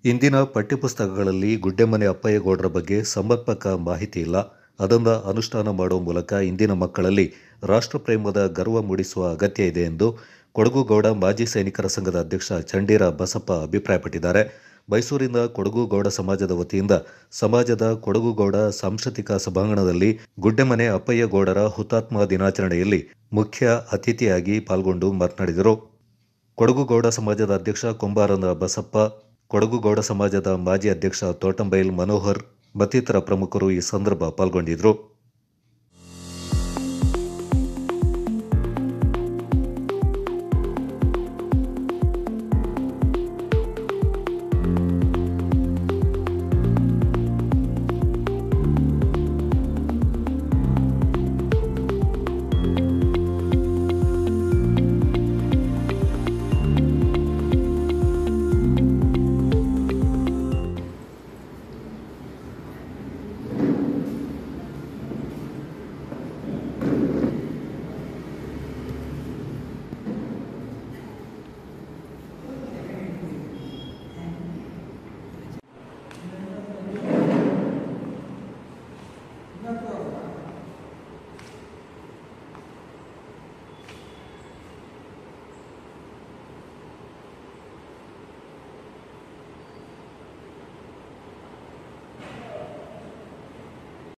ಇಂದಿನ ಪಠ್ಯಪುಸ್ತಕಗಳಲ್ಲಿ ಗುಡ್ಡೆಮನೆ ಅಪ್ಪಯ್ಯಗೌಡರ ಬಗ್ಗೆ ಸಮರ್ಪಕ ಮಾಹಿತಿ ಇಲ್ಲ ಅದನ್ನು ಅನುಷ್ಠಾನ ಮಾಡುವ ಮೂಲಕ ಇಂದಿನ ಮಕ್ಕಳಲ್ಲಿ ರಾಷ್ಟ್ರಪ್ರೇಮದ ಗರ್ವ ಮೂಡಿಸುವ ಅಗತ್ಯ ಇದೆ ಎಂದು ಕೊಡಗು ಗೌಡ ಮಾಜಿ ಸೈನಿಕರ ಸಂಘದ ಅಧ್ಯಕ್ಷ ಚಂಡೀರ ಬಸಪ್ಪ ಅಭಿಪ್ರಾಯಪಟ್ಟಿದ್ದಾರೆ ಮೈಸೂರಿನ ಕೊಡಗು ಗೌಡ ಸಮಾಜದ ವತಿಯಿಂದ ಸಮಾಜದ ಕೊಡಗು ಗೌಡ ಸಾಂಸ್ಕೃತಿಕ ಸಭಾಂಗಣದಲ್ಲಿ ಗುಡ್ಡೆಮನೆ ಅಪ್ಪಯ್ಯಗೌಡರ ಹುತಾತ್ಮ ದಿನಾಚರಣೆಯಲ್ಲಿ ಮುಖ್ಯ ಅತಿಥಿಯಾಗಿ ಪಾಲ್ಗೊಂಡು ಮಾತನಾಡಿದರು ಕೊಡಗು ಗೌಡ ಸಮಾಜದ ಅಧ್ಯಕ್ಷ ಕೊಂಬಾರನ ಬಸಪ್ಪ ಕೊಡಗು ಗೌಡ ಸಮಾಜದ ಮಾಜಿ ಅಧ್ಯಕ್ಷ ತೋಟಂಬೈಲ್ ಮನೋಹರ್ ಮತ್ತಿತರ ಪ್ರಮುಖರು ಈ ಸಂದರ್ಭ ಪಾಲ್ಗೊಂಡಿದ್ದರು